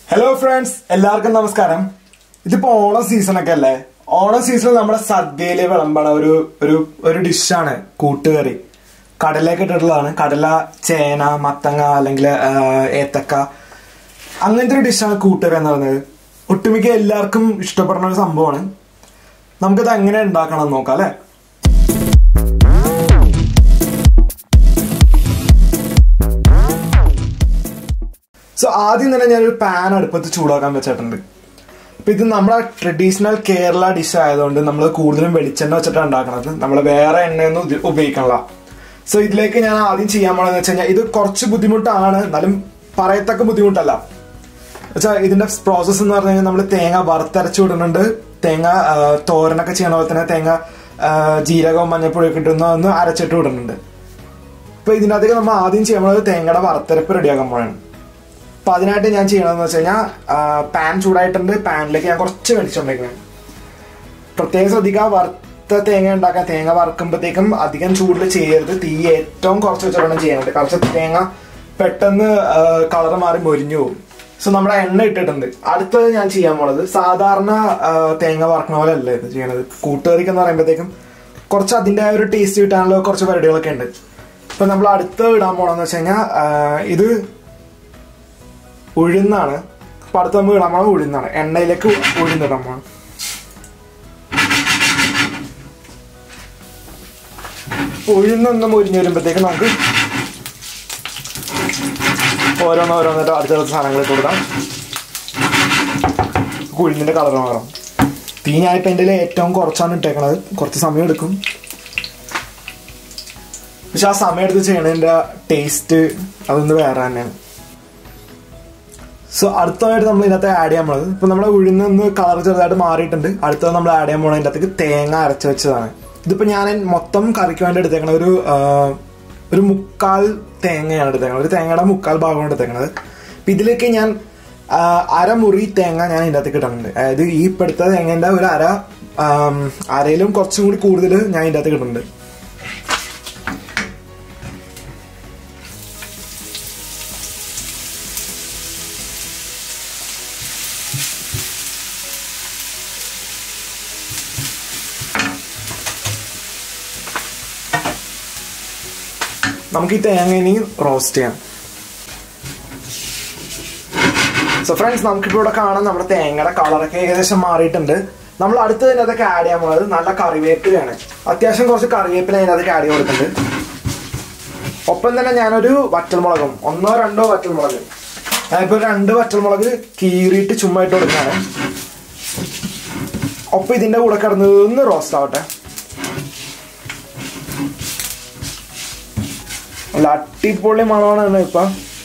hello friends എല്ലാവർക്കും നമസ്കാരം ഇതിപ്പോ ഓണം സീസൺ ഒക്കെ അല്ലേ ഓണം സീസണിൽ നമ്മുടെ സദ്യയില് വിളമ്പണ ഒരു ഒരു ഒരു ഡിഷാണ് കൂട്ടുകറി കടലയൊക്കെ ഇട്ടിട്ടുള്ളതാണ് കടല ചേന മത്തങ്ങ അല്ലെങ്കിൽ ഏത്തക്ക അങ്ങനത്തെ ഒരു ഡിഷാണ് കൂട്ടുകറി എന്ന് പറയുന്നത് ഒട്ടുമിക്ക എല്ലാവർക്കും ഇഷ്ടപ്പെടുന്ന ഒരു സംഭവമാണ് നമുക്കത് എങ്ങനെ ഉണ്ടാക്കണം എന്ന് നോക്കാം അല്ലേ സോ ആദ്യം തന്നെ ഞാനൊരു പാൻ അടുപ്പത്ത് ചൂടാക്കാൻ വെച്ചിട്ടുണ്ട് അപ്പൊ ഇത് നമ്മുടെ ട്രഡീഷണൽ കേരള ഡിഷ് ആയതുകൊണ്ട് നമ്മൾ കൂടുതലും വെളിച്ചെണ്ണ വെച്ചിട്ടാണ് ഉണ്ടാക്കുന്നത് നമ്മൾ വേറെ എണ്ണയൊന്നും ഇത് ഉപയോഗിക്കണില്ല സോ ഇതിലേക്ക് ഞാൻ ആദ്യം ചെയ്യാൻ പോണെന്ന് വെച്ച് കഴിഞ്ഞാൽ ഇത് കുറച്ച് ബുദ്ധിമുട്ടാണ് എന്നാലും പറയത്തക്ക ബുദ്ധിമുട്ടല്ല വെച്ചാൽ ഇതിന്റെ പ്രോസസ്സ് എന്ന് പറഞ്ഞു കഴിഞ്ഞാൽ നമ്മൾ തേങ്ങ വറുത്തരച്ചു വിടുന്നുണ്ട് തേങ്ങ ആ, തോരനൊക്കെ ചെയ്യണ പോലെ തന്നെ തേങ്ങ ആ, ജീരകവും മഞ്ഞപ്പൊടിയൊക്കെ ഇട്ടുന്ന ഒന്ന് അരച്ചിട്ട് വിടുന്നുണ്ട് അപ്പൊ ഇതിനകത്തേക്ക് നമ്മൾ ആദ്യം ചെയ്യാൻ പോകുന്നത് തേങ്ങയുടെ വറുത്തരപ്പ് റെഡിയാക്കാൻ പോകണം അപ്പൊ അതിനായിട്ട് ഞാൻ ചെയ്യണമെന്ന് വെച്ച് കഴിഞ്ഞാൽ പാൻ ചൂടായിട്ടുണ്ട് പാനിലേക്ക് ഞാൻ കുറച്ച് വെളിച്ചുകൊണ്ടിരിക്കണം പ്രത്യേകം ശ്രദ്ധിക്കുക വറുത്ത തേങ്ങ ഉണ്ടാക്കാൻ തേങ്ങ വറുക്കുമ്പോഴത്തേക്കും അധികം ചൂടിൽ ചെയ്യരുത് തീ ഏറ്റവും കുറച്ച് വെച്ച് വേണം ചെയ്യാനായിട്ട് കുറച്ച് തേങ്ങ പെട്ടെന്ന് കളർ മാറി മൊരിഞ്ഞു പോകും സോ നമ്മുടെ എണ്ണ ഇട്ടിട്ടുണ്ട് അടുത്തത് ഞാൻ ചെയ്യാൻ പോണത് സാധാരണ ആ, തേങ്ങ വറക്കണ പോലെ അല്ല ഇത് ചെയ്യണത് കൂട്ടുകറിക്ക് എന്ന് പറയുമ്പോഴത്തേക്കും കുറച്ച് അതിൻ്റെ ഒരു ടേസ്റ്റ് കിട്ടാനുള്ള കുറച്ച് പരിപാടികളൊക്കെ ഉണ്ട് ഇപ്പൊ നമ്മൾ അടുത്ത് ഇടാൻ പോണെന്ന് വെച്ച് കഴിഞ്ഞാൽ ഇത് ഉഴുന്നാണ് അപ്പൊ അടുത്ത് നമ്മൾ ഇടാൻ പോണത് ഉഴുന്നാണ് എണ്ണയിലേക്ക് ഉഴുന്നിടാൻ പോണം ഉഴുന്നൊന്ന് മുരിഞ്ഞ് വരുമ്പോഴത്തേക്ക് നമുക്ക് ഓരോന്ന് ഓരോന്നിട്ട് അടുത്തടുത്ത സാധനങ്ങൾ ഇട്ട് കൊടുക്കാം ഉഴുന്നിന്റെ കളർ മാറും തീ ഞാനിപ്പോ എൻ്റെ ഏറ്റവും കുറച്ചാണ് ഇട്ടേക്കണത് കുറച്ച് സമയം എടുക്കും പക്ഷെ ആ സമയം എടുത്ത് ചെയ്യണതിന്റെ ടേസ്റ്റ് അതൊന്ന് വേറെ തന്നെയാണ് സോ അടുത്തതായിട്ട് നമ്മൾ ഇതിനകത്ത് ആഡ് ചെയ്യാൻ പോണത് ഇപ്പൊ നമ്മുടെ ഉഴുന്ന് ഒന്ന് കളർ ചെറുതായിട്ട് മാറിയിട്ടുണ്ട് അടുത്തത് നമ്മൾ ആഡ് ചെയ്യാൻ പോണത് ഇതിൻ്റെ അകത്തേക്ക് തേങ്ങ അരച്ച് വെച്ചതാണ് ഇതിപ്പോ ഞാൻ മൊത്തം കറിക്ക് വേണ്ടി എടുത്തേക്കണത് ഒരു ആ, ഒരു മുക്കാൽ തേങ്ങയാണ് എടുത്തേക്കണത് ഒരു തേങ്ങയുടെ മുക്കാൽ ഭാഗമാണ് എടുത്തേക്കണത് അപ്പൊ ഇതിലേക്ക് ഞാൻ ആ, അരമുറി തേങ്ങ ഞാൻ ഇതിൻ്റെ അകത്തേക്ക് ഇടുന്നുണ്ട് അതായത് ഈ ഇപ്പൊ എടുത്ത തേങ്ങേന്റെ ഒരു അര ആം, അരയിലും കുറച്ചും കൂടി കൂടുതൽ ഞാൻ ഇതിൻ്റെ അകത്തേക്ക് ഇടുന്നുണ്ട് നമുക്ക് ഈ തേങ്ങ ഇനി റോസ്റ്റ് ചെയ്യാം സോ ഫ്രണ്ട്സ് നമുക്കിപ്പോൾ ഇവിടെ കാണാം നമ്മുടെ തേങ്ങയുടെ കളറൊക്കെ ഏകദേശം മാറിയിട്ടുണ്ട് നമ്മൾ അടുത്ത് തന്നെ അതൊക്കെ ആഡ് ചെയ്യാൻ പോകുന്നത് നല്ല കറിവേപ്പിലയാണ് അത്യാവശ്യം കുറച്ച് കറിവേപ്പില അതിനകത്തേക്ക് ആഡ് ചെയ്ത് കൊടുക്കുന്നുണ്ട് ഒപ്പം തന്നെ ഞാനൊരു വറ്റൽമുളകും ഒന്നോ രണ്ടോ വറ്റൽമുളക് ഞാനിപ്പോൾ രണ്ട് വറ്റൽമുളക് കീറിയിട്ട് ചുമ്മാ ഇട്ട് കൊടുക്കുകയാണ് ഒപ്പം ഇതിന്റെ കൂടെ കിടന്നത് ഒന്ന് റോസ്റ്റ് ആവട്ടെ നല്ല അടിപൊളി മണമാണ് ഇപ്പൊ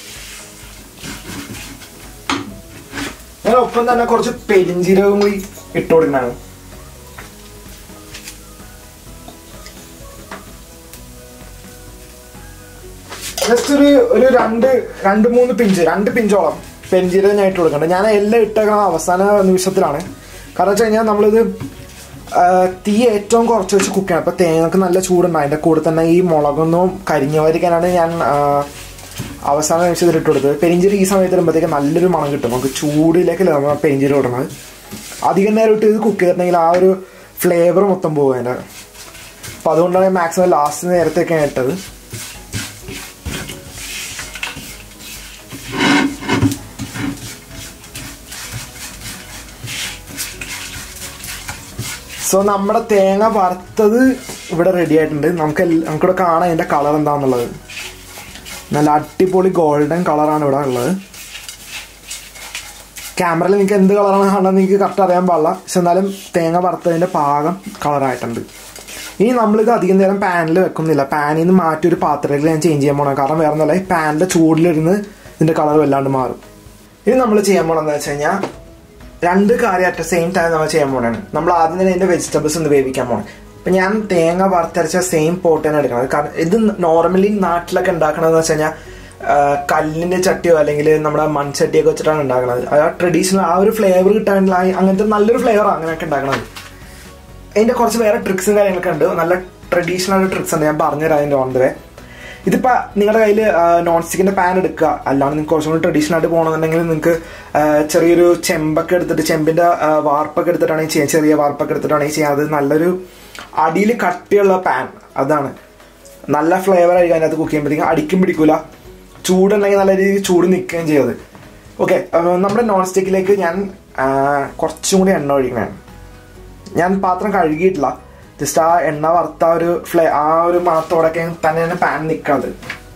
ഞാൻ ഒപ്പം തന്നെ കുറച്ച് പെരിഞ്ചീരകം കൂടി ഇട്ട് കൊടുക്കണാണ് ജസ്റ്റ് ഒരു ഒരു രണ്ട് രണ്ട് മൂന്ന് പിഞ്ച് രണ്ട് പിഞ്ചോളം പെരിഞ്ചീരകം ഞാൻ ഇട്ട് കൊടുക്കണ്ട ഞാൻ എല്ലാം ഇട്ടേക്കണ അവസാന നിമിഷത്തിലാണ് കാരണം വെച്ച് കഴിഞ്ഞാൽ നമ്മളിത് ആ, തീ ഏറ്റവും കുറച്ച് വെച്ച് കുക്ക് ചെയ്യണം അപ്പൊ തേങ്ങക്ക് നല്ല ചൂടുണ്ട് അതിന്റെ കൂടെ തന്നെ ഈ മുളകൊന്നും കരിഞ്ഞു വരിക്കാനാണ് ഞാൻ ആ, അവസാന നിമിഷത്തിൽ ഇട്ട് കൊടുത്തത് പെരിഞ്ചീരി ഈ സമയത്ത് വരുമ്പോഴത്തേക്ക് നല്ലൊരു മണം കിട്ടും നമുക്ക് ചൂടിലേക്കല്ല നമ്മൾ പെരിഞ്ചീരി ഇടുന്നത് അധികം നേരം ഇട്ട് ഇത് കുക്ക് ചെയ്തിട്ടുണ്ടെങ്കിൽ ആ ഒരു ഫ്ലേവർ മൊത്തം പോകും അതിന്റെ അപ്പൊ അതുകൊണ്ടാണ് മാക്സിമം ലാസ്റ്റ് നേരത്തേക്കാണ് ഇട്ടത് സോ നമ്മുടെ തേങ്ങ വറുത്തത് ഇവിടെ റെഡി ആയിട്ടുണ്ട് നമുക്ക് എല്ല- നമുക്കിവിടെ കാണാം ഇതിന്റെ കളർ എന്താണെന്നുള്ളത് നല്ല അടിപൊളി ഗോൾഡൻ കളറാണ് ഇവിടെ ഉള്ളത് ക്യാമറയിൽ നിങ്ങൾക്ക് എന്ത് കളറാണ് കാണുന്നത് നിങ്ങൾക്ക് കറക്റ്റ് അറിയാൻ പാടില്ല പക്ഷെ എന്നാലും തേങ്ങ വറുത്തതിന്റെ പാകം കളറായിട്ടുണ്ട് ഇനി നമ്മളിത് അധികം നേരം പാനിൽ വെക്കുന്നില്ല പാനിൽ നിന്ന് മാറ്റി ഒരു പാത്രത്തിൽ ഞാൻ ചേഞ്ച് ചെയ്യാൻ പോകണം കാരണം വേറെ ഒന്നുമല്ല ഈ പാനിന്റെ ചൂടിലിരുന്ന് ഇതിന്റെ കളർ വല്ലാണ്ട് മാറും ഇനി നമ്മൾ ചെയ്യാൻ പോണെന്ന് വെച്ച് കഴിഞ്ഞാൽ രണ്ട് കാര്യം അറ്റ് സെയിം ടൈം നമ്മൾ ചെയ്യാൻ പോകണാണ് നമ്മൾ ആദ്യം തന്നെ ഇതിന്റെ വെജിറ്റബിൾസ് ഒന്ന് വേവിക്കാൻ പോകണം അപ്പൊ ഞാൻ തേങ്ങ വറുത്തരച്ച സെയിം പോട്ട് തന്നെ എടുക്കണം കാരണം ഇത് നോർമലി നാട്ടിലൊക്കെ ഉണ്ടാക്കണമെന്ന് വെച്ച് കഴിഞ്ഞാൽ കല്ലിന്റെ ചട്ടിയോ അല്ലെങ്കിൽ നമ്മുടെ മൺചട്ടിയൊക്കെ വെച്ചിട്ടാണ് ഉണ്ടാക്കുന്നത് അത് ആ ട്രഡീഷണൽ ആ ഒരു ഫ്ലേവർ കിട്ടാനുള്ള ആ- അങ്ങനത്തെ നല്ലൊരു ഫ്ലേവർ അങ്ങനെയൊക്കെ ഉണ്ടാക്കണത് അതിന്റെ കുറച്ച് വേറെ ട്രിക്സും കാര്യങ്ങളൊക്കെ ഉണ്ട് നല്ല ട്രഡീഷണൽ ട്രിക്സ് ഉണ്ട് ഞാൻ പറഞ്ഞുതരാം അതിന്റെ ഓൺ ദ വേ ഇതിപ്പോ നിങ്ങളുടെ കയ്യിൽ നോൺ സ്റ്റിക്കിന്റെ പാൻ എടുക്കുക അല്ലാണ്ട് നിങ്ങൾക്ക് കുറച്ചും കൂടി ട്രഡീഷണൽ ആയിട്ട് പോകണമെന്നുണ്ടെങ്കിൽ നിങ്ങൾക്ക് ചെറിയൊരു ചെമ്പൊക്കെ എടുത്തിട്ട് ചെമ്പിന്റെ ആ, വാർപ്പൊക്കെ എടുത്തിട്ടാണെങ്കിൽ ചെയ്യാം ചെറിയ വാർപ്പൊക്കെ എടുത്തിട്ടാണെങ്കിൽ ചെയ്യാം അത് നല്ലൊരു അടിയിൽ കട്ടിയുള്ള പാൻ അതാണ് നല്ല ഫ്ലേവർ ആയിരിക്കും അതിനകത്ത് കുക്ക് ചെയ്യുമ്പോഴത്തേക്കും അടിക്കും പിടിക്കൂല ചൂടുണ്ടെങ്കിൽ നല്ല രീതിയിൽ ചൂട് നിൽക്കുകയും ചെയ്യത് ഓക്കെ നമ്മുടെ നോൺ സ്റ്റിക്കിലേക്ക് ഞാൻ ആ, കുറച്ചും കൂടി എണ്ണ ഒഴിക്കണം ഞാൻ പാത്രം കഴുകിയിട്ടില്ല ജസ്റ്റ് ആ എണ്ണ വറുത്ത ആ ഒരു ഫ്ലേ ആ ഒരു മണത്തോടൊക്കെ തന്നെയാണ് പാൻ നിൽക്കുന്നത്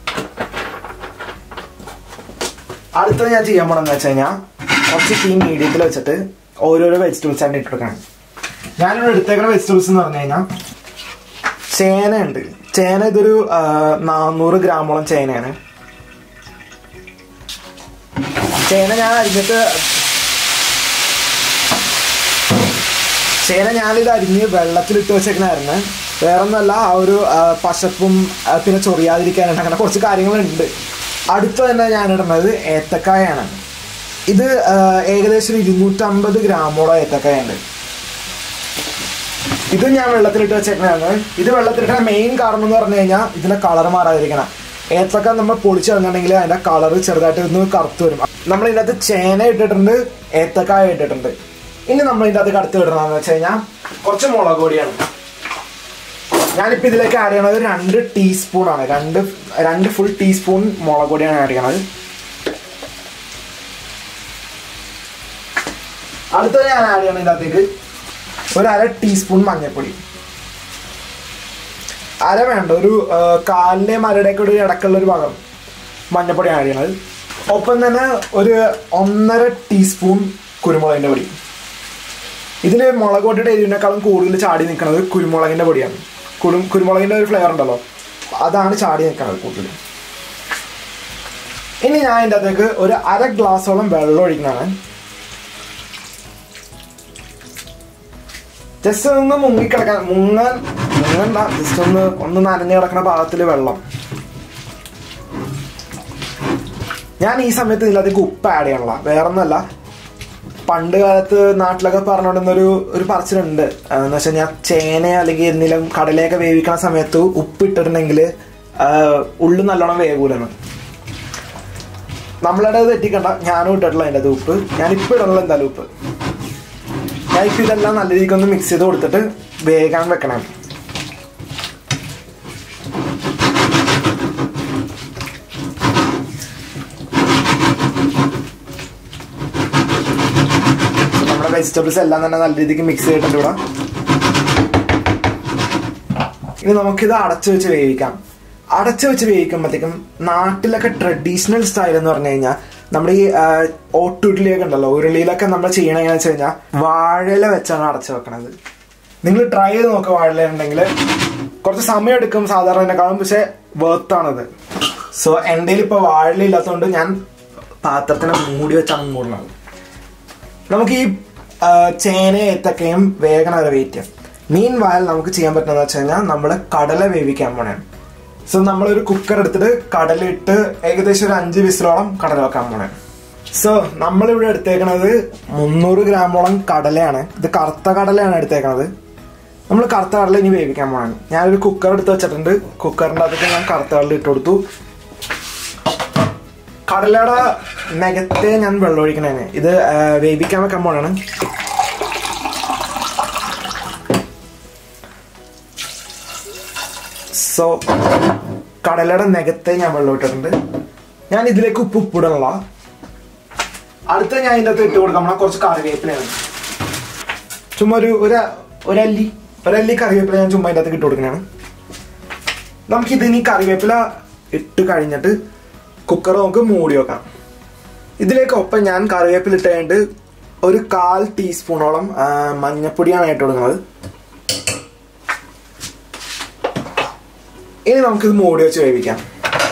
അടുത്തത് ഞാൻ ചെയ്യാൻ പോണെന്ന് വെച്ച് കഴിഞ്ഞാൽ കുറച്ച് തീ മീഡിയത്തിൽ വെച്ചിട്ട് ഓരോരോ വെജിറ്റബിൾസ് തന്നെ ഇട്ടെടുക്കണം ഞാനിവിടെ എടുത്തേക്കുന്ന വെജിറ്റബിൾസ് എന്ന് പറഞ്ഞു കഴിഞ്ഞാൽ ചേന ഉണ്ട് ചേന ഇതൊരു ആ, നാനൂറ് ഗ്രാമോളം ചേനയാണ് ചേന ഞാൻ അരിഞ്ഞിട്ട് ചേന ഞാനിത് അരിഞ്ഞ് വെള്ളത്തിലിട്ട് വെച്ചേക്കണായിരുന്നു വേറെ ഒന്നല്ല ആ ഒരു ആ, പശപ്പും ആ, പിന്നെ ചൊറിയാതിരിക്കാനായിട്ട് അങ്ങനെ കുറച്ച് കാര്യങ്ങളുണ്ട് അടുത്ത തന്നെ ഞാൻ ഇടുന്നത് ഏത്തക്കായാണ് ഇത് ആ, ഏകദേശം ഒരു ഇരുന്നൂറ്റമ്പത് ഗ്രാമോളം ഏത്തക്കായ ഉണ്ട് ഇത് ഞാൻ വെള്ളത്തിലിട്ട് വെച്ചേക്കണാണ് ഇത് വെള്ളത്തിലിട്ട മെയിൻ കാരണം എന്ന് പറഞ്ഞു കഴിഞ്ഞാൽ ഇതിന്റെ കളർ മാറാതിരിക്കണം ഏത്തക്ക നമ്മൾ പൊളിച്ചു കളഞ്ഞിട്ടുണ്ടെങ്കിൽ അതിന്റെ കളർ ചെറുതായിട്ട് ഒന്ന് കറുത്ത് വരും നമ്മൾ ഇതിനകത്ത് ചേന ഇട്ടിട്ടുണ്ട് ഏത്തക്കായ ഇട്ടിട്ടുണ്ട് ഇനി നമ്മൾ ഇതിന്റെ അകത്ത് കടുത്ത് ഇടണമെന്ന് വെച്ച് കഴിഞ്ഞാൽ കുറച്ച് മുളക് പൊടിയാണ് ഞാനിപ്പോൾ ഇതിലേക്ക് ആഡ് ചെയ്യണത് രണ്ട് ടീസ്പൂൺ ആണ് രണ്ട് രണ്ട് ഫുൾ ടീസ്പൂൺ മുളക് പൊടിയാണ് ആഡ് ചെയ്യണത് അടുത്തത് ഞാൻ ആഡ് ചെയ്യണം ഇതിനകത്തേക്ക് ഒരു അര ടീസ്പൂൺ മഞ്ഞൾപ്പൊടി അര വേണ്ട ഒരു ആ, കാലിൻ്റെയും അരയുടെയൊക്കെ ഒരു ഇടക്കുള്ള ഒരു ഭാഗം മഞ്ഞൾപ്പൊടി ആഡ് ചെയ്യണത് ഒപ്പം തന്നെ ഒരു ഒന്നര ടീസ്പൂൺ കുരുമുളകിൻ്റെ പൊടി ഇതിന് മുളക് പൊടിയുടെ എരിവിനേക്കാളും കൂടുതൽ ചാടി നിൽക്കുന്നത് കുരുമുളകിൻ്റെ പൊടിയാണ് കുരു കുരുമുളകിൻ്റെ ഒരു ഫ്ലേവർ ഉണ്ടല്ലോ അതാണ് ചാടി നിൽക്കുന്നത് കൂടുതൽ ഇനി ഞാൻ ഇതിൻ്റെ അകത്തേക്ക് ഒരു അര ഗ്ലാസോളം വെള്ളം ഒഴിക്കുന്നതാണ് ജസ്റ്റ് ഒന്ന് മുങ്ങിക്കിടക്കാൻ മുങ്ങാൻ മുങ്ങണ്ട ജസ്റ്റ് ഒന്ന് ഒന്ന് നനഞ്ഞു കിടക്കുന്ന ഭാഗത്തിൽ വെള്ളം ഞാൻ ഈ സമയത്ത് ഇതിനകത്തേക്ക് ഉപ്പ് ആഡ് ചെയ്യണല്ല വേറെ ഒന്നല്ല പണ്ട് കാലത്ത് നാട്ടിലൊക്കെ പറഞ്ഞുകൊണ്ടിരുന്ന ഒരു ഒരു പറച്ചിലുണ്ട് ആ, എന്ന് വെച്ച് കഴിഞ്ഞാൽ ചേന അല്ലെങ്കിൽ എന്തെങ്കിലും കടലയൊക്കെ വേവിക്കണ സമയത്ത് ഉപ്പ് ഇട്ടിട്ടുണ്ടെങ്കിൽ ഉള്ളു നല്ലോണം വേകൂലെന്ന് നമ്മളുടെ തെറ്റിക്കണ്ട ഞാനും ഇട്ടിട്ടുള്ള അതിൻ്റെ അത് ഉപ്പ് ഞാൻ ഇപ്പം ഇടണല്ലോ എന്തായാലും ഉപ്പ് ഞാൻ ഇപ്പം ഇതെല്ലാം നല്ല രീതിക്ക് ഒന്ന് മിക്സ് ചെയ്ത് കൊടുത്തിട്ട് വേഗം വെക്കണം നമ്മുടെ വെജിറ്റബിൾസ് എല്ലാം തന്നെ നല്ല രീതിക്ക് മിക്സ് ചെയ്തിട്ടുണ്ട് ഇവിടെ ഇനി നമുക്കിത് അടച്ചു വെച്ച് വേവിക്കാം അടച്ചു വെച്ച് വേവിക്കുമ്പോഴത്തേക്കും നാട്ടിലൊക്കെ ട്രഡീഷണൽ സ്റ്റൈൽ എന്ന് പറഞ്ഞു കഴിഞ്ഞാൽ നമ്മുടെ ഈ ആ, ഓട്ടുരുളിയൊക്കെ ഉണ്ടല്ലോ ഉരുളിയിലൊക്കെ നമ്മൾ ചെയ്യണമെന്ന് വെച്ച് കഴിഞ്ഞാൽ വാഴയില വെച്ചാണ് അടച്ചു വെക്കണത് നിങ്ങൾ ട്രൈ ചെയ്ത് നോക്കുക വാഴയില ഉണ്ടെങ്കിൽ കുറച്ച് സമയം എടുക്കും സാധാരണക്കാളും പക്ഷെ വേർത്താണത് സോ എൻ്റെ ഇപ്പോൾ വാഴയില ഇല്ലാത്തതുകൊണ്ട് ഞാൻ പാത്രത്തിനെ മൂടി വെച്ചാണ് മൂടുന്നത് നമുക്ക് ഈ ആ, ചേന ഏത്തക്കയും വേഗം വരെ വെയിറ്റ് ചെയ്യാം മീൻ വാൽ നമുക്ക് ചെയ്യാൻ പറ്റുന്നത് വെച്ച് കഴിഞ്ഞാൽ നമ്മൾ കടല വേവിക്കാൻ പോണേ സോ നമ്മളൊരു കുക്കർ എടുത്തിട്ട് കടല ഇട്ട് ഏകദേശം ഒരു അഞ്ച് വിസിലോളം കടല വെക്കാൻ പോണേ സോ നമ്മളിവിടെ എടുത്തേക്കണത് മുന്നൂറ് ഗ്രാമോളം കടലയാണ് ഇത് കറുത്ത കടലയാണ് എടുത്തേക്കണത് നമ്മൾ കറുത്ത കടല ഇനി വേവിക്കാൻ പോണാണ് ഞാനൊരു കുക്കർ എടുത്ത് വെച്ചിട്ടുണ്ട് കുക്കറിൻ്റെ അകത്തേക്ക് ഞാൻ കറുത്ത കടല ഇട്ട് കൊടുത്തു കടലയുടെ നഗത്തെ ഞാൻ വെള്ളം ഒഴിക്കണേന് ഇത് ആ, വേവിക്കാൻ വെക്കാൻ പോണാണ് സോ കടലയുടെ നഗത്തെ ഞാൻ വെള്ളം ഇട്ടിട്ടുണ്ട് ഞാൻ ഇതിലേക്ക് ഉപ്പ് ഉപ്പിടണല്ല അടുത്ത ഞാൻ ഇതിൻ്റെ അകത്ത് ഇട്ട് കൊടുക്കാൻ പോണ കുറച്ച് കറിവേപ്പിലയാണ് ചുമ്മാ ഒരു ഒരു ഒരല്ലി ഒരല്ലി കറിവേപ്പില ഞാൻ ചുമ്മാ ഇതിൻ്റെ അകത്ത് ഇട്ട് കൊടുക്കണതാണ് നമുക്കിത് ഇനി കറിവേപ്പില ഇട്ട് കഴിഞ്ഞിട്ട് കുക്കർ നമുക്ക് മൂടി വെക്കാം ഇതിലേക്ക് ഒപ്പം ഞാൻ കറിവേപ്പില ഇട്ട് കഴിഞ്ഞിട്ട് ഒരു കാൽ ടീസ്പൂണോളം ആ, മഞ്ഞപ്പൊടിയാണ് ഇട്ട് കൊടുക്കുന്നത് ഇനി നമുക്കിത് മൂടി വെച്ച് വേവിക്കാം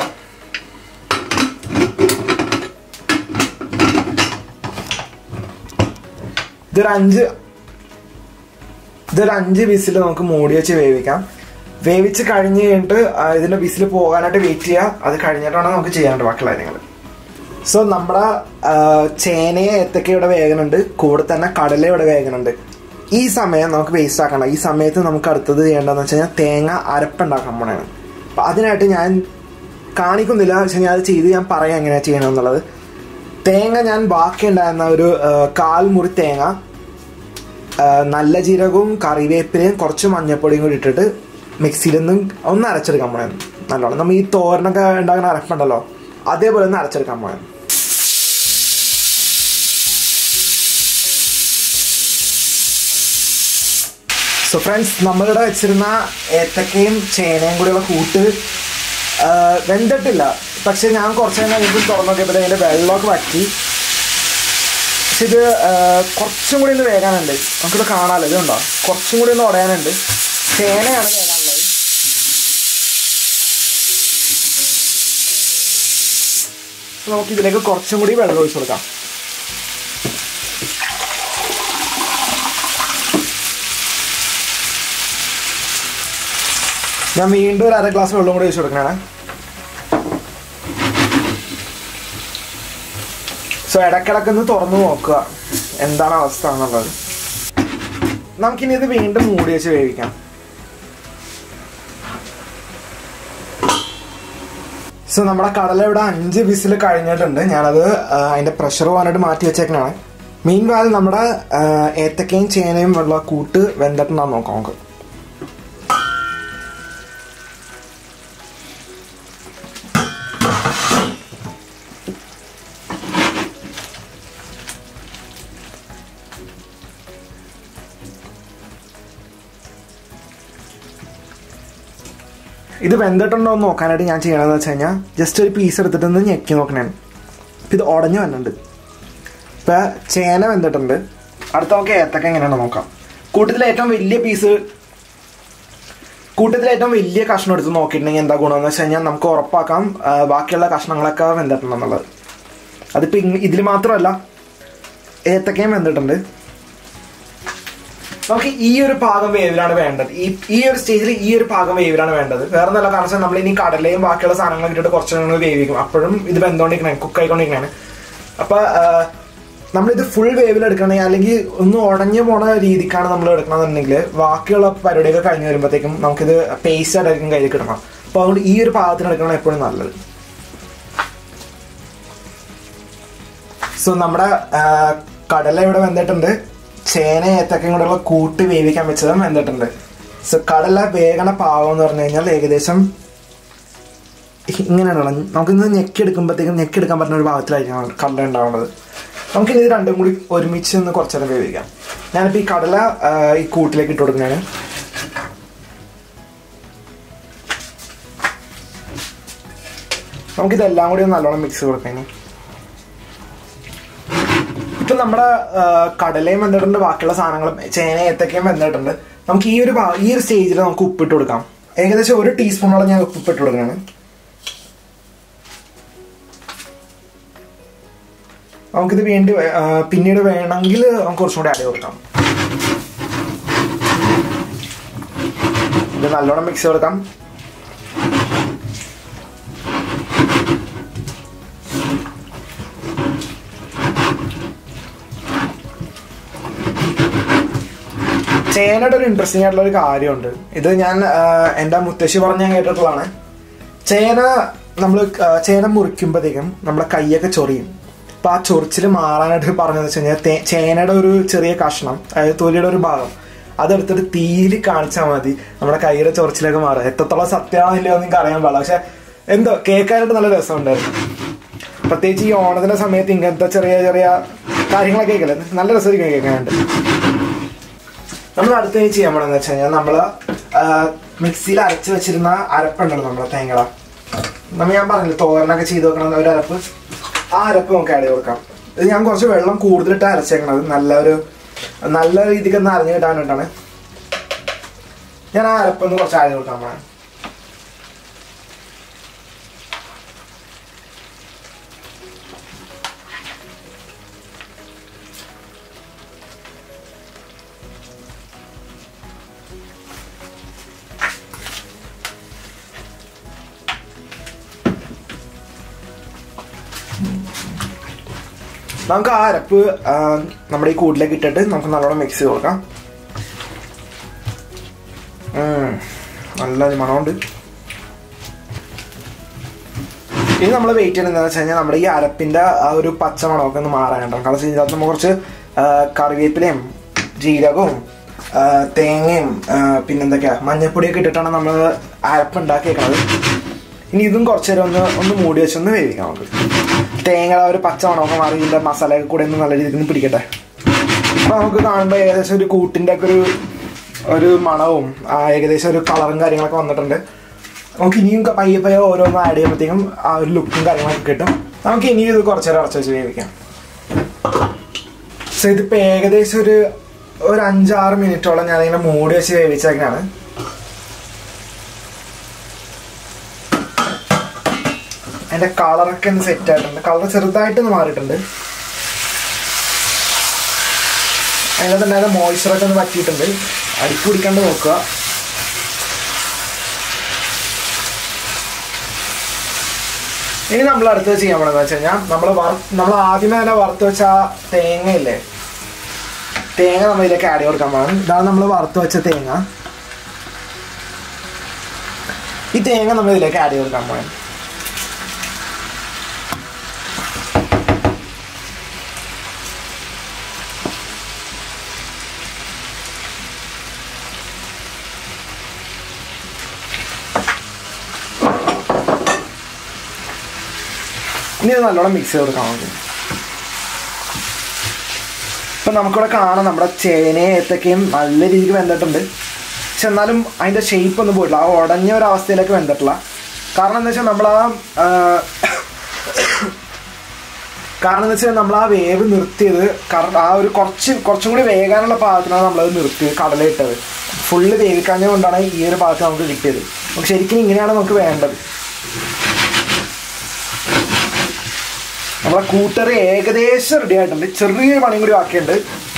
ഇതൊരു അഞ്ച് ഇതൊരു അഞ്ച് വിസിൽ നമുക്ക് മൂടി വെച്ച് വേവിക്കാം വേവിച്ച് കഴിഞ്ഞ് കഴിഞ്ഞിട്ട് ആ, ഇതിന്റെ വിസിൽ പോകാനായിട്ട് വെയിറ്റ് ചെയ്യുക അത് കഴിഞ്ഞിട്ടാണ് നമുക്ക് ചെയ്യാനുണ്ട് ബാക്കിയുള്ള കാര്യങ്ങൾ സോ നമ്മുടെ ആ, ചേനയെ ഏത്തക്ക ഇവിടെ വേഗനുണ്ട് കൂടെ തന്നെ കടല ഇവിടെ വേഗനുണ്ട് ഈ സമയം നമുക്ക് വേസ്റ്റ് ആക്കണം ഈ സമയത്ത് നമുക്ക് അടുത്തത് ചെയ്യേണ്ടതെന്ന് വെച്ച് കഴിഞ്ഞാൽ തേങ്ങ അരപ്പുണ്ടാക്കാൻ പോണാണ് അപ്പം അതിനായിട്ട് ഞാൻ കാണിക്കുന്നില്ല പക്ഷെ ഞാൻ അത് ചെയ്ത് ഞാൻ പറയാം എങ്ങനെയാ ചെയ്യണമെന്നുള്ളത് തേങ്ങ ഞാൻ ബാക്കി ഉണ്ടായിരുന്ന ഒരു ആ, കാൽ മുറി തേങ്ങ ആ, നല്ല ജീരകവും കറിവേപ്പിലയും കുറച്ച് മഞ്ഞപ്പൊടിയും കൂടി ഇട്ടിട്ട് മിക്സിയിൽ നിന്ന് ഒന്ന് അരച്ചെടുക്കാൻ പോയത് നല്ലോണം നമ്മൾ ഈ തോരനൊക്കെ ഉണ്ടാക്കുന്ന അരപ്പുണ്ടല്ലോ അതേപോലെ ഒന്ന് അരച്ചെടുക്കാൻ പോയത് സോ ഫ്രണ്ട്സ് നമ്മളിവിടെ വെച്ചിരുന്ന ഏത്തക്കയും ചേനയും കൂടിയുള്ള കൂട്ട് ആ, വെന്തിട്ടില്ല പക്ഷെ ഞാൻ കുറച്ച് നേരം കഴിഞ്ഞിട്ട് തുറന്നു നോക്കിയപ്പോൾ അതിൻ്റെ വെള്ളമൊക്കെ വറ്റി പക്ഷെ ഇത് ആ, കുറച്ചും കൂടി ഒന്ന് വേകാനുണ്ട് നമുക്കിത് കാണാമല്ലോ ഇതുണ്ടോ കുറച്ചും കൂടി ഒന്ന് ഉടയാനുണ്ട് ചേനയാണ് വേകാനുള്ളത് അപ്പൊ നമുക്ക് ഇതിലേക്ക് കുറച്ചും കൂടി വെള്ളം ഒഴിച്ചു കൊടുക്കാം ഞാൻ വീണ്ടും ഒരു അര ഗ്ലാസ് വെള്ളം കൂടി ഒഴിച്ചു കൊടുക്കണേ സോ ഇടക്കിടക്കൊന്ന് തുറന്നു നോക്കുക എന്താണ് അവസ്ഥ എന്നുള്ളത് നമുക്കിനി ഇത് വീണ്ടും മൂടി വെച്ച് വേവിക്കാം സോ നമ്മുടെ കടല ഇവിടെ അഞ്ച് വിസിൽ കഴിഞ്ഞിട്ടുണ്ട് ഞാനത് ആ, അതിന്റെ പ്രഷർ പോകാനായിട്ട് മാറ്റി വെച്ചേക്കണാണ് മീൻ വാൽ നമ്മുടെ ആ, ഏത്തക്കയും ചേനയും ഉള്ള കൂട്ട് വെന്തിട്ടുണ്ടാന്ന് നോക്കാം നമുക്ക് ഇത് വെന്തിട്ടുണ്ടോ എന്ന് നോക്കാനായിട്ട് ഞാൻ ചെയ്യണമെന്ന് വെച്ച് കഴിഞ്ഞാൽ ജസ്റ്റ് ഒരു പീസ് എടുത്തിട്ട് ഒന്ന് ഞെക്കി നോക്കണേ ഇപ്പം ഇത് ഉടഞ്ഞു വന്നിട്ടുണ്ട് ഇപ്പം ചേന വെന്തിട്ടുണ്ട് അടുത്ത നമുക്ക് ഏത്തക്ക എങ്ങനെയാണെന്ന് നോക്കാം കൂട്ടത്തിൽ ഏറ്റവും വലിയ പീസ് കൂട്ടത്തിൽ ഏറ്റവും വലിയ കഷ്ണം എടുത്ത് നോക്കിയിട്ടുണ്ടെങ്കിൽ എന്താ ഗുണമെന്ന് വെച്ച് കഴിഞ്ഞാൽ നമുക്ക് ഉറപ്പാക്കാം ആ, ബാക്കിയുള്ള കഷ്ണങ്ങളൊക്കെ വെന്തിട്ടുണ്ടെന്നുള്ളത് അതിപ്പോൾ ഇതിൽ മാത്രമല്ല ഏത്തക്കയും വെന്തിട്ടുണ്ട് നമുക്ക് ഈ ഒരു ഭാഗം വേവിലാണ് വേണ്ടത് ഈ ഈ ഒരു സ്റ്റേജിൽ ഈ ഒരു ഭാഗം വേവിലാണ് വേണ്ടത് വേറെ നല്ല കാരണം വെച്ചാൽ നമ്മൾ ഇനി കടലയും ബാക്കിയുള്ള സാധനങ്ങളൊക്കെ ഇട്ടിട്ട് കുറച്ച് നേരം വേവിക്കും അപ്പോഴും ഇത് ബന്ധോണ്ടിരിക്കണേ കുക്ക് ആയിക്കൊണ്ടിരിക്കണേ അപ്പൊ ആ, നമ്മളിത് ഫുൾ വേവിൽ എടുക്കണമെങ്കിൽ അല്ലെങ്കിൽ ഒന്ന് ഉടഞ്ഞു പോണ രീതിക്കാണ് നമ്മൾ എടുക്കണമെന്നുണ്ടെങ്കിൽ ബാക്കിയുള്ള പരിപാടിയൊക്കെ കഴിഞ്ഞ് വരുമ്പോഴത്തേക്കും നമുക്കിത് പേസ്റ്റ് ആയിട്ടായിരിക്കും കയ്യിൽ കിട്ടണം അപ്പൊ അതുകൊണ്ട് ഈ ഒരു പാകത്തിന് എടുക്കണം എപ്പോഴും നല്ലത് സോ നമ്മുടെ ആ, കടല ഇവിടെ വെന്തിട്ടുണ്ട് ചേന ഏത്തക്കയും കൂടെയുള്ള കൂട്ട് വേവിക്കാൻ വെച്ചതും വെന്തിട്ടുണ്ട് സോ കടല വേഗണ പാകം എന്ന് പറഞ്ഞു കഴിഞ്ഞാൽ ഏകദേശം ഇങ്ങനെയാണ് നമുക്കിന്ന് ഞെക്കിയെടുക്കുമ്പോഴത്തേക്കും ഞെക്കിയെടുക്കാൻ പറ്റുന്ന ഒരു ഭാഗത്തിലായിരിക്കും കടല ഉണ്ടാവുന്നത് നമുക്കിനി ഇത് രണ്ടും കൂടി ഒരുമിച്ച് ഒന്ന് കുറച്ച് നേരം വേവിക്കാം ഞാനിപ്പോൾ ഈ കടല ആ, ഈ കൂട്ടിലേക്ക് ഇട്ട് കൊടുക്കുന്നതാണ് നമുക്കിതെല്ലാം കൂടി ഒന്ന് നല്ലോണം മിക്സ് കൊടുക്കാം ഇനി ഇപ്പൊ നമ്മുടെ ആ, കടലയും വെന്തിട്ടുണ്ട് ബാക്കിയുള്ള സാധനങ്ങളും ചേന ഏത്തക്കയും വെന്തിട്ടുണ്ട് നമുക്ക് ഈ ഒരു ഭാ- ഈ ഒരു സ്റ്റേജിൽ നമുക്ക് ഉപ്പിട്ട് കൊടുക്കാം ഏകദേശം ഒരു ടീസ്പൂണോളം ഞാൻ ഉപ്പിട്ട് കൊടുക്കുകയാണ് നമുക്കിത് വേണ്ടി വേ- ആ, പിന്നീട് വേണമെങ്കിൽ നമുക്ക് കുറച്ചും കൂടി ആഡ് ചെയ്ത് കൊടുക്കാം ഇത് നല്ലോണം മിക്സ് ചെയ്ത് കൊടുക്കാം ചേനയുടെ ഒരു ഇൻട്രസ്റ്റിംഗ് ആയിട്ടുള്ള ഒരു കാര്യമുണ്ട് ഇത് ഞാൻ ആ, എൻ്റെ മുത്തശ്ശി പറഞ്ഞ് ഞാൻ കേട്ടിട്ടുള്ളതാണ് ചേന നമ്മൾ ചേന മുറിക്കുമ്പോഴത്തേക്കും നമ്മുടെ കൈയൊക്കെ ചൊറിയും അപ്പൊ ആ ചൊറിച്ചിൽ മാറാനായിട്ട് പറഞ്ഞതെന്ന് വെച്ച് കഴിഞ്ഞാൽ തേ- ചേനയുടെ ഒരു ചെറിയ കഷ്ണം അതായത് തൊലിയുടെ ഒരു ഭാഗം അതെടുത്തിട്ട് തീയിൽ കാണിച്ചാൽ മതി നമ്മുടെ കൈയുടെ ചൊറിച്ചിലൊക്കെ മാറും എത്രത്തോളം സത്യമാണോ ഇല്ലയോ എന്ന് എനിക്ക് അറിയാൻ പാടില്ല പക്ഷെ എന്തോ കേൾക്കാനായിട്ട് നല്ല രസമുണ്ടായിരുന്നു പ്രത്യേകിച്ച് ഈ ഓണത്തിന്റെ സമയത്ത് ഇങ്ങനത്തെ ചെറിയ ചെറിയ കാര്യങ്ങളൊക്കെ കേൾക്കല്ലേ നല്ല രസമായിരിക്കും കേൾക്കാനായിട്ട് നമ്മൾ അടുത്ത ഇനി ചെയ്യാൻ പോണെന്ന് വെച്ച് കഴിഞ്ഞാൽ നമ്മള് മിക്സിയിൽ അരച്ച് വെച്ചിരുന്ന അരപ്പുണ്ടല്ലോ നമ്മുടെ തേങ്ങ നമ്മ ഞാൻ പറഞ്ഞില്ല തോരനൊക്കെ ചെയ്ത് വെക്കണം ഒരു അരപ്പ് ആ അരപ്പ് നമുക്ക് ആഡ് ചെയ്ത് കൊടുക്കാം ഇത് ഞാൻ കുറച്ച് വെള്ളം കൂടുതലിട്ട് അരച്ചേക്കണത് നല്ല ഒരു നല്ല രീതിക്ക് ഒന്ന് അരഞ്ഞു കിട്ടാൻ വേണ്ടിയിട്ടാണ് ഞാൻ ആ അരപ്പൊന്ന് കുറച്ച് ആഡ് ചെയ്ത് കൊടുക്കാൻ പോണേ നമുക്ക് ആ അരപ്പ് ആ, നമ്മുടെ ഈ കൂട്ടിലേക്ക് ഇട്ടിട്ട് നമുക്ക് നല്ലോണം മിക്സ് ചെയ്ത് കൊടുക്കാം ഉം, നല്ല ഒരു മണമുണ്ട് ഇനി നമ്മൾ വെയിറ്റ് ചെയ്യുന്നത് എന്താണെന്ന് വെച്ച് കഴിഞ്ഞാൽ നമ്മുടെ ഈ അരപ്പിന്റെ ആ ഒരു പച്ച മണമൊക്കെ ഒന്ന് മാറാനുണ്ടാവും കാരണം വെച്ച് കഴിഞ്ഞാൽ നമ്മൾ കുറച്ച് ആ, കറിവേപ്പിലയും ജീരകവും ആ, തേങ്ങയും ആ, പിന്നെന്തൊക്കെയാ മഞ്ഞപ്പൊടിയൊക്കെ ഇട്ടിട്ടാണ് നമ്മൾ അരപ്പ് ഉണ്ടാക്കിയേക്കണത് ഇനി ഇതും കുറച്ച് നേരം ഒന്ന് ഒന്ന് മൂടി വെച്ചൊന്ന് വേവിക്കാം നമുക്ക് തേങ്ങയുടെ ആ ഒരു പച്ച മണമൊക്കെ മാറി ഇതിന്റെ മസാലയൊക്കെ കൂടെ ഒന്ന് നല്ല രീതിയിൽ ഒന്ന് പിടിക്കട്ടെ ഇപ്പൊ നമുക്ക് കാണുമ്പോൾ ഏകദേശം ഒരു കൂട്ടിന്റെ ഒക്കെ ഒരു ഒരു മണവും ആ, ഏകദേശം ഒരു കളറും കാര്യങ്ങളൊക്കെ വന്നിട്ടുണ്ട് നമുക്ക് ഇനിയും ക- പയ്യെ പയ്യെ ഓരോന്ന് ആഡ് ചെയ്യുമ്പോഴത്തേക്കും ആ ഒരു ലുക്കും കാര്യങ്ങളൊക്കെ കിട്ടും നമുക്ക് ഇനിയും ഇത് കുറച്ച് നേരം അടച്ചു വെച്ച് വേവിക്കാം സോ ഇതിപ്പോ ഏകദേശം ഒരു ഒരു അഞ്ചാറ് മിനിറ്റോളം ഞാൻ ഇങ്ങനെ മൂടി വെച്ച് വേവിച്ചേക്കാണ് അതിന്റെ കളറൊക്കെ ഒന്ന് സെറ്റ് ആയിട്ടുണ്ട് കളർ ചെറുതായിട്ടൊന്ന് മാറിയിട്ടുണ്ട് അതിനകത്ത് ഉണ്ടായിരുന്ന മോയ്സ്ചറൊക്കെ ഒന്ന് പറ്റിയിട്ടുണ്ട് അടിക്ക് പിടിക്കാണ്ട് നോക്കുക ഇനി നമ്മൾ അടുത്തത് ചെയ്യാൻ പോണെന്ന് വെച്ച് കഴിഞ്ഞാൽ നമ്മൾ നമ്മൾ ആദ്യമേ തന്നെ വറുത്ത് വെച്ച ആ തേങ്ങയില്ലേ തേങ്ങ നമ്മൾ ഇതിലേക്ക് ആഡ് ചെയ്ത് കൊടുക്കാൻ പോകണം ഇതാണ് നമ്മൾ വറുത്ത് വെച്ച തേങ്ങ ഈ തേങ്ങ നമ്മൾ ഇതിലേക്ക് ആഡ് ചെയ്ത് കൊടുക്കാൻ പോകണം ഇനി ഇത് നല്ലോണം മിക്സ് ചെയ്ത് കൊടുക്കാൻ നമുക്ക് ഇപ്പൊ നമുക്കിവിടെ കാണാം നമ്മുടെ ചേനയും ഏത്തക്കയും നല്ല രീതിക്ക് വെന്തിട്ടുണ്ട് പക്ഷെ എന്നാലും അതിന്റെ ഷേപ്പ് ഒന്നും പോയിട്ടില്ല ആ ഉടഞ്ഞ ഒരു അവസ്ഥയിലേക്ക് വെന്തിട്ടില്ല കാരണം എന്താ വെച്ചാൽ നമ്മൾ ആ ആ, കാരണം എന്ന് വെച്ചാൽ നമ്മൾ ആ വേവ് നിർത്തിയത് കാരണം ആ ഒരു കുറച്ച് കുറച്ചും കൂടി വേകാനുള്ള പാകത്തിനാണ് നമ്മളത് നിർത്തിയത് കടലയിട്ടത് ഫുള്ള് വേവിക്കാഞ്ഞ കൊണ്ടാണ് ഈ ഒരു പാകത്ത് നമുക്ക് കിട്ടിയത് നമുക്ക് ശരിക്കും ഇങ്ങനെയാണ് നമുക്ക് വേണ്ടത് നമ്മളെ കൂട്ടർ ഏകദേശം റെഡി ആയിട്ടുണ്ട് ചെറിയൊരു പണിയും കൂടി ബാക്കിയുണ്ട്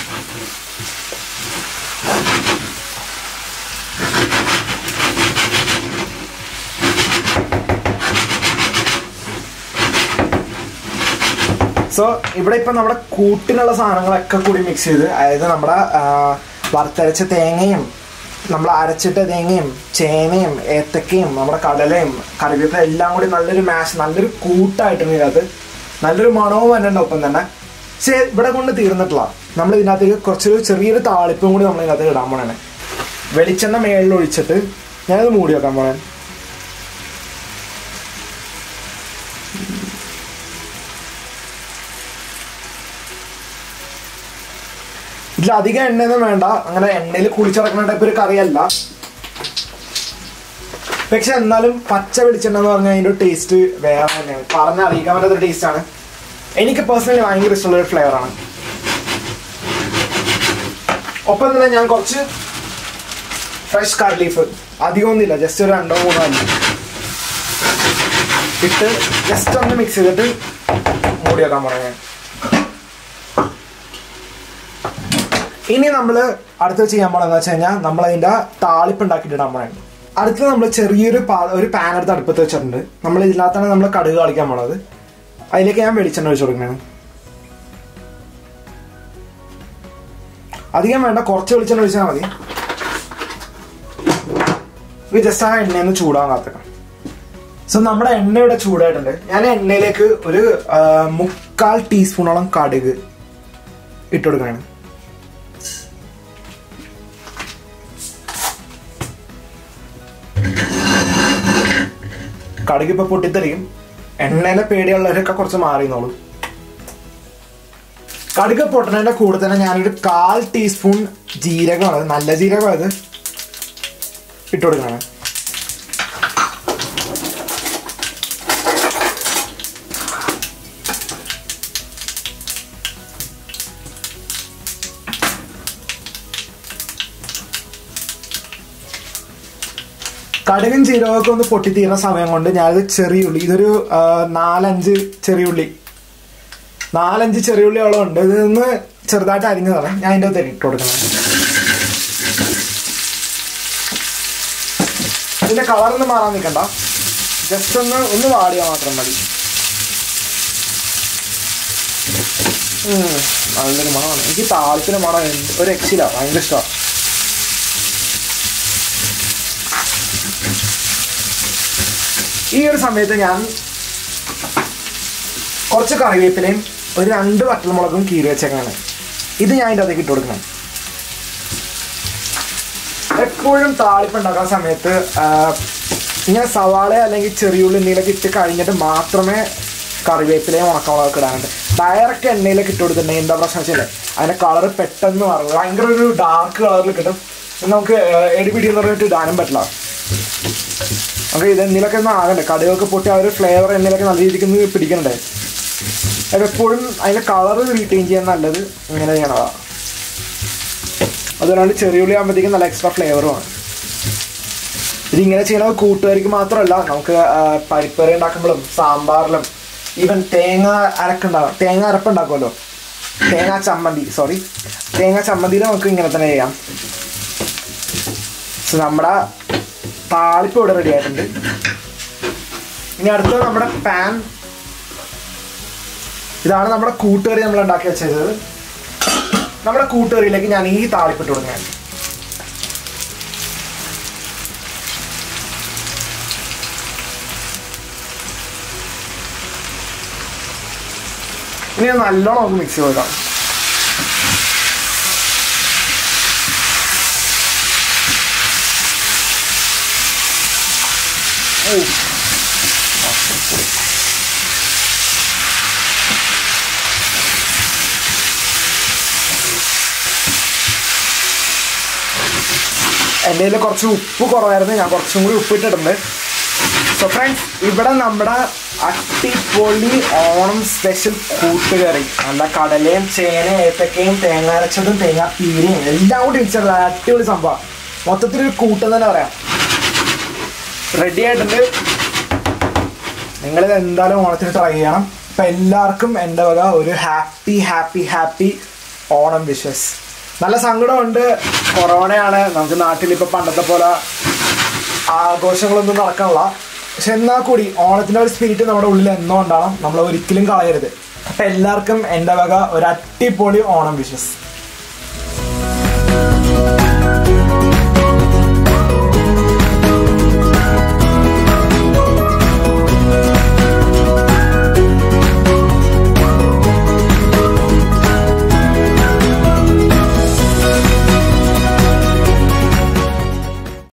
സോ ഇവിടെ ഇപ്പൊ നമ്മുടെ കൂട്ടിനുള്ള സാധനങ്ങളൊക്കെ കൂടി മിക്സ് ചെയ്ത് അതായത് നമ്മുടെ ആ, വറുത്തരച്ച തേങ്ങയും നമ്മൾ അരച്ചിട്ട തേങ്ങയും ചേനയും ഏത്തക്കയും നമ്മുടെ കടലയും കറിവേപ്പില എല്ലാം കൂടി നല്ലൊരു മാഷ് നല്ലൊരു കൂട്ടായിട്ടുണ്ട് ഇതിനകത്ത് നല്ലൊരു മണവും തന്നെ ഒപ്പം തന്നെ പക്ഷേ ഇവിടെ കൊണ്ട് തീർന്നിട്ടില്ല നമ്മൾ ഇതിനകത്തേക്ക് കുറച്ചൊരു ചെറിയൊരു താളിപ്പും കൂടി നമ്മൾ ഇതിനകത്ത് ഇടാൻ പോണേ വെളിച്ചെണ്ണ മേളിൽ ഒഴിച്ചിട്ട് ഞാനത് മൂടി വെക്കാൻ പോണേ ഇതിൽ അധികം എണ്ണയൊന്നും വേണ്ട അങ്ങനെ എണ്ണയിൽ കുളിച്ചിറക്കുന്ന ടൈപ്പ് ഒരു കറിയല്ല പക്ഷെ എന്നാലും പച്ച വെളിച്ചെണ്ണ എന്ന് പറഞ്ഞാൽ അതിന്റെ ടേസ്റ്റ് വേറെ തന്നെയാണ് പറഞ്ഞറിയിക്കാൻ പറ്റാത്ത ടേസ്റ്റ് ആണ് എനിക്ക് പേഴ്സണലി ഭയങ്കര ഇഷ്ടമുള്ള ഒരു ഫ്ലേവർ ആണ് ഒപ്പം തന്നെ ഞാൻ കുറച്ച് ഫ്രഷ് കറി ലീഫ് അധികമൊന്നുമില്ല ജസ്റ്റ് ഒരു രണ്ടോ മൂന്നോ അല്ല ഇട്ട് ജസ്റ്റ് ഒന്ന് മിക്സ് ചെയ്തിട്ട് മൂടി വെക്കാൻ പറയാം ഇനി നമ്മൾ അടുത്ത് ചെയ്യാൻ പോണെന്ന് വെച്ച് കഴിഞ്ഞാൽ നമ്മൾ അതിന്റെ താളിപ്പ് ഉണ്ടാക്കിയിട്ട് ഇടാൻ പോണേ അടുത്ത് നമ്മൾ ചെറിയൊരു പാ ഒരു പാൻ എടുത്ത് അടുപ്പത്ത് വെച്ചിട്ടുണ്ട് നമ്മൾ ഇതിനകത്താണ് നമ്മൾ കടുക് കളിക്കാൻ പോണത് അതിലേക്ക് ഞാൻ വെളിച്ചെണ്ണ ഒഴിച്ചു കൊടുക്കണേ അധികം വേണ്ട കുറച്ച് വെളിച്ചെണ്ണ ഒഴിച്ചാൽ മതി ഇത് ജസ്റ്റ് ആ എണ്ണയൊന്ന് ചൂടാൻ കാത്തക്കാം സോ നമ്മുടെ എണ്ണ ഇവിടെ ചൂടായിട്ടുണ്ട് ഞാൻ എണ്ണയിലേക്ക് ഒരു ആ, മുക്കാൽ ടീസ്പൂണോളം കടുക് ഇട്ട് കൊടുക്കുകയാണ് കടുക് ഇപ്പൊ പൊട്ടിത്തെറിയും എണ്ണേനെ പേടിയുള്ളവരൊക്കെ കുറച്ച് മാറിന്നോളൂ കടുക് പൊട്ടണതിന്റെ കൂടെ തന്നെ ഞാനൊരു കാൽ ടീസ്പൂൺ ജീരകമാണ് നല്ല ജീരകം അത് ഇട്ട് കൊടുക്കണം കടുകും ജീരകമൊക്കെ ഒന്ന് പൊട്ടിത്തീരുന്ന സമയം കൊണ്ട് ഞാനത് ചെറിയുള്ളി ഇതൊരു ആ, നാലഞ്ച് ചെറിയുള്ളി നാലഞ്ച് ചെറിയുള്ളിയോളം ഉണ്ട് ഇത് നിന്ന് ചെറുതായിട്ട് അരിഞ്ഞതാണ് ഞാൻ അതിൻ്റെ അകത്ത് ഇട്ട് കൊടുക്കണം ഇതിന്റെ കളറൊന്നും മാറാൻ നിൽക്കണ്ട ജസ്റ്റ് ഒന്ന് ഒന്ന് വാടിയാൽ മാത്രം മതി ഉം, നല്ലൊരു മണമാണ് എനിക്ക് താളത്തിന് മണം എന്ത്- ഒരു എക്സില ഭയങ്കര ഇഷ്ടമാണ് ഈ ഒരു സമയത്ത് ഞാൻ കുറച്ച് കറിവേപ്പിലയും ഒരു രണ്ട് വറ്റൽമുളകും കീറി വെച്ചേക്കാണ് ഇത് ഞാൻ അതിൻ്റെ അതിലേക്ക് ഇട്ട് കൊടുക്കണം എപ്പോഴും താളിപ്പ് ഉണ്ടാക്കുന്ന സമയത്ത് ആ, ഇങ്ങനെ സവാള അല്ലെങ്കിൽ ചെറിയുള്ളി എന്തെങ്കിലുമൊക്കെ ഇട്ട് കഴിഞ്ഞിട്ട് മാത്രമേ കറിവേപ്പിലയും ഉണക്കമുളകൊക്കെ ഇടാനുണ്ട് ഡയറക്റ്റ് എണ്ണയിലേക്ക് ഇട്ട് കൊടുത്തിട്ടുണ്ടെങ്കിൽ എന്താ പ്രശ്നം വെച്ചാൽ അതിന്റെ കളർ പെട്ടെന്ന് മാറും ഭയങ്കര ഒരു ഡാർക്ക് കളറിൽ കിട്ടും ഇത് നമുക്ക് എടിപിടി എന്ന് പറഞ്ഞിട്ട് ഇടാനും പറ്റില്ല നമുക്ക് ഇത് എന്തെങ്കിലുമൊക്കെ ഒന്ന് ആകണ്ടേ കടുകൊക്കെ പൊട്ടി ആ ഒരു ഫ്ലേവർ എന്തെങ്കിലുമൊക്കെ നല്ല രീതിക്ക് ഒന്ന് പിടിക്കണ്ടേ അത് എപ്പോഴും അതിന്റെ കളർ റീറ്റെയിൻ ചെയ്യാൻ നല്ലത് ഇങ്ങനെ ചെയ്യണതാണ് അതുകൊണ്ട് ചെറിയുള്ളി ആകുമ്പോഴത്തേക്കും നല്ല എക്സ്ട്രാ ഫ്ലേവറുമാണ് ഇതിങ്ങനെ ചെയ്യണത് കൂട്ടുകാർക്ക് മാത്രമല്ല നമുക്ക് ആ, പരിപ്പറി ഉണ്ടാക്കുമ്പോഴും സാമ്പാറിലും ഈവൻ തേങ്ങ അരക്കുണ്ടാകും തേങ്ങ അരപ്പുണ്ടാക്കുമല്ലോ തേങ്ങ ചമ്മന്തി സോറി തേങ്ങ ചമ്മന്തിയിൽ നമുക്ക് ഇങ്ങനെ തന്നെ ചെയ്യാം സോ നമ്മുടെ താളിപ്പ് ഇവിടെ റെഡി ആയിട്ടുണ്ട് ഇനി അടുത്തത് നമ്മുടെ പാൻ ഇതാണ് നമ്മുടെ കൂട്ടുകറി നമ്മൾ ഉണ്ടാക്കി വെച്ചത് നമ്മുടെ കൂട്ടുകറിയിലേക്ക് ഞാൻ ഈ താളിപ്പിട്ട് കൊടുക്കാൻ ഇനി അത് നല്ലോണം നമുക്ക് മിക്സ് ചെയ്താം എൻ്റെ കയ്യിൽ കുറച്ച് ഉപ്പ് കുറവായിരുന്നു ഞാൻ കുറച്ചും കൂടി ഉപ്പ് ഇട്ടിട്ടുണ്ട് സോ ഫ്രണ്ട്സ് ഇവിടെ നമ്മുടെ അട്ടിപ്പൊളി ഓണം സ്പെഷ്യൽ കൂട്ടുകറി നല്ല കടലയും ചേനയും ഏത്തക്കയും തേങ്ങ അരച്ചതും തേങ്ങ പീരയും എല്ലാം കൂടി മിക്സ് ചെയ്തത് അടിപൊളി സംഭവം മൊത്തത്തിൽ ഒരു കൂട്ടം തന്നെ പറയാം റെഡി ആയിട്ടുണ്ട് നിങ്ങളിത് എന്തായാലും ഓണത്തിന് ട്രൈ ചെയ്യണം അപ്പം എല്ലാവർക്കും എൻ്റെ വക ഒരു happy happy happy Onam wishes നല്ല സങ്കടമുണ്ട് കൊറോണയാണ് നമുക്ക് നാട്ടിൽ ഇപ്പോൾ പണ്ടത്തെ പോലെ ആഘോഷങ്ങളൊന്നും നടക്കണില്ല പക്ഷെ എന്നാൽ കൂടി ഓണത്തിൻ്റെ ഒരു സ്പിരിറ്റ് നമ്മുടെ ഉള്ളിൽ എന്നോ ഉണ്ടാവണം നമ്മൾ ഒരിക്കലും കളയരുത് അപ്പം എല്ലാവർക്കും എൻ്റെ വക ഒരു അടിപൊളി ഓണം വിഷസ്